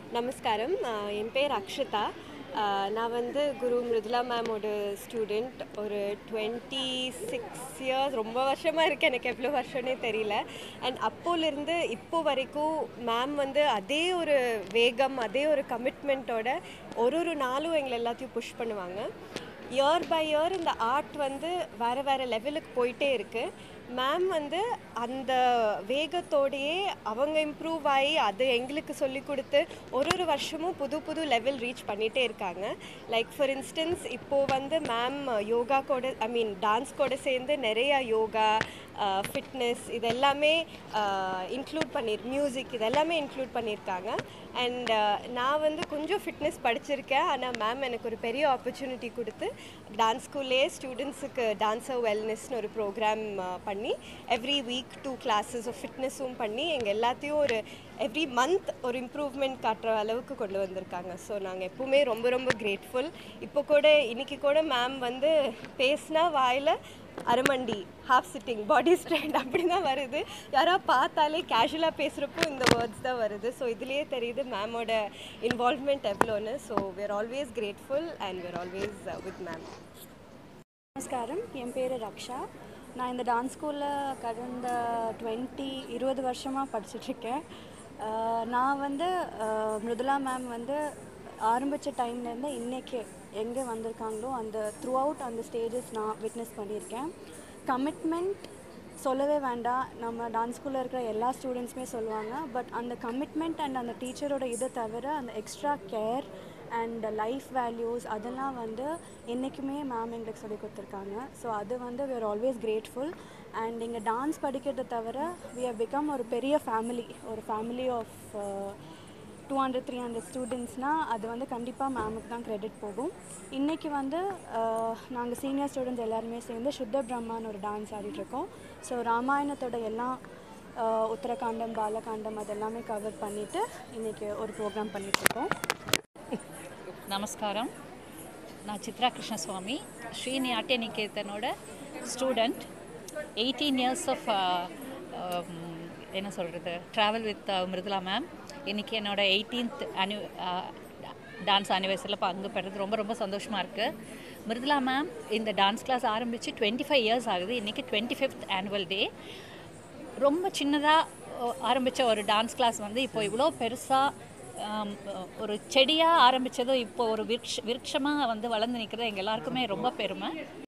நமஸ்காரம் ஆஹ் என் பேர் அக்ஷதா ஆஹ் நான் வந்து குரு மிருதுலா மேமோட ஸ்டூடெண்ட் ஒரு டுவெண்ட்டி சிக்ஸ் இயர்ஸ் ரொம்ப வருஷமாக இருக்கு எனக்கு எவ்வளோ வருஷம்னே தெரியல அண்ட் அப்போலேருந்து இப்போ வரைக்கும் மேம் வந்து அதே ஒரு வேகம் அதே ஒரு கமிட்மெண்ட்டோட ஒரு ஒரு நாளும் எங்களை எல்லாத்தையும் புஷ் பண்ணுவாங்க இயர் பை இயர் இந்த ஆர்ட் வந்து வேறு வேறு லெவலுக்கு போயிட்டே இருக்குது மேம் வந்து அந்த வேகத்தோடையே அவங்க இம்ப்ரூவ் ஆகி அது எங்களுக்கு சொல்லி கொடுத்து ஒரு ஒரு வருஷமும் புது புது லெவல் ரீச் பண்ணிகிட்டே இருக்காங்க லைக் ஃபார் இன்ஸ்டன்ஸ் இப்போது வந்து மேம் யோகா கூட ஐ மீன் டான்ஸ் கூட சேர்ந்து நிறைய யோகா ஃபிட்னஸ் இது எல்லாமே இன்க்ளூட் பண்ணி மியூசிக் இது எல்லாமே இன்க்ளூட் பண்ணியிருக்காங்க அண்ட் நான் வந்து கொஞ்சம் ஃபிட்னஸ் படிச்சிருக்கேன் ஆனால் மேம் எனக்கு ஒரு பெரிய ஆப்பர்ச்சுனிட்டி கொடுத்து டான்ஸ் ஸ்கூல்லே ஸ்டூடெண்ட்ஸுக்கு டான்ஸர் வெல்னஸ்னு ஒரு ப்ரோக்ராம் பண்ணி every week two classes of ஃபிட்னஸும் பண்ணி எங்கள் எல்லாத்தையும் ஒரு எவ்ரி மந்த் ஒரு இம்ப்ரூவ்மெண்ட் காட்டுற அளவுக்கு கொண்டு வந்திருக்காங்க ஸோ நாங்கள் எப்பவுமே ரொம்ப ரொம்ப கிரேட்ஃபுல் இப்போ கூட இன்னைக்கு கூட மேம் வந்து பேசினா வாயில் அரமண்டி ஹாஃப் சிட்டிங் பாடி ஸ்ட்ரெண்ட் அப்படி தான் வருது யாராவது பார்த்தாலே கேஷுவலாக பேசுகிறப்போ இந்த வேர்ட்ஸ் தான் வருது ஸோ இதுலேயே தெரியுது மேமோட இன்வால்வ்மெண்ட் எவ்வளோன்னு so we're always grateful and we're always with ma'am நமஸ்காரம் என் பேர் ரக்ஷா நான் இந்த டான்ஸ் ஸ்கூலில் கடந்த டுவெண்ட்டி இருபது வருஷமாக படிச்சிட்ருக்கேன் நான் வந்து அஹ், மிருதுலா மேம் வந்து ஆரம்பித்த டைம்லேருந்து இன்றைக்கி எங்கே வந்திருக்காங்களோ அந்த த்ரூ அவுட் அந்த ஸ்டேஜஸ் நான் விட்னஸ் பண்ணியிருக்கேன் கமிட்மெண்ட் சொல்லவே வேண்டாம் நம்ம டான்ஸ் ஸ்கூலில் இருக்கிற எல்லா ஸ்டூடெண்ட்ஸுமே சொல்லுவாங்க பட் அந்த கமிட்மெண்ட் அண்ட் அந்த டீச்சரோட இதை தவிர அந்த extra care and life values அதெல்லாம் வந்து என்றைக்குமே மேம் எங்களுக்கு சொல்லி கொடுத்துருக்காங்க ஸோ அது வந்து we are always grateful and இங்கே டான்ஸ் படிக்கிறத தவிர we have become ஒரு பெரிய ஃபேமிலி ஒரு family of two hundred three hundred ஸ்டூடெண்ட்ஸ்னால் அது வந்து கண்டிப்பாக மேமுக்கு தான் கிரெடிட் போகும் இன்றைக்கி வந்து நாங்கள் சீனியர் ஸ்டூடெண்ட்ஸ் எல்லாருமே சேர்ந்து சுத்த பிரம்மான்னு ஒரு டான்ஸ் ஆடிட்டுருக்கோம் ஸோ ராமாயணத்தோட எல்லாம் ஆஹ், உத்தரகாண்டம் பாலகாண்டம் அதெல்லாமே கவர் பண்ணிவிட்டு இன்றைக்கி ஒரு ப்ரோக்ராம் பண்ணிகிட்ருக்கோம் நமஸ்காரம் நான் சித்ரா கிருஷ்ணசுவாமி ஸ்ரீ நாட்டிய நிகேதனோட ஸ்டூடெண்ட் எயிட்டீன் இயர்ஸ் ஆஃப் என்ன சொல்கிறது ட்ராவல் வித் மிருதுலா மேம் இன்றைக்கி என்னோட எயிட்டீன்த் அனி டான்ஸ் ஆனிவர்சரியில் பங்கு பெறது ரொம்ப ரொம்ப சந்தோஷமாக இருக்குது மிருதுலா மேம் இந்த டான்ஸ் கிளாஸ் ஆரம்பித்து டுவெண்ட்டி ஃபைவ் இயர்ஸ் ஆகுது இன்றைக்கி டுவெண்ட்டி ஃபிஃப்த் ஆனுவல் டே ரொம்ப சின்னதாக ஆரம்பித்த ஒரு டான்ஸ் கிளாஸ் வந்து இப்போ இவ்வளோ பெருசாக ஒரு செடியாக ஆரம்பித்ததும் இப்போ ஒரு விருட்ச விருட்சமாக வந்து வளர்ந்து நிற்கிறது எங்கள் எல்லாருக்குமே ரொம்ப பெருமை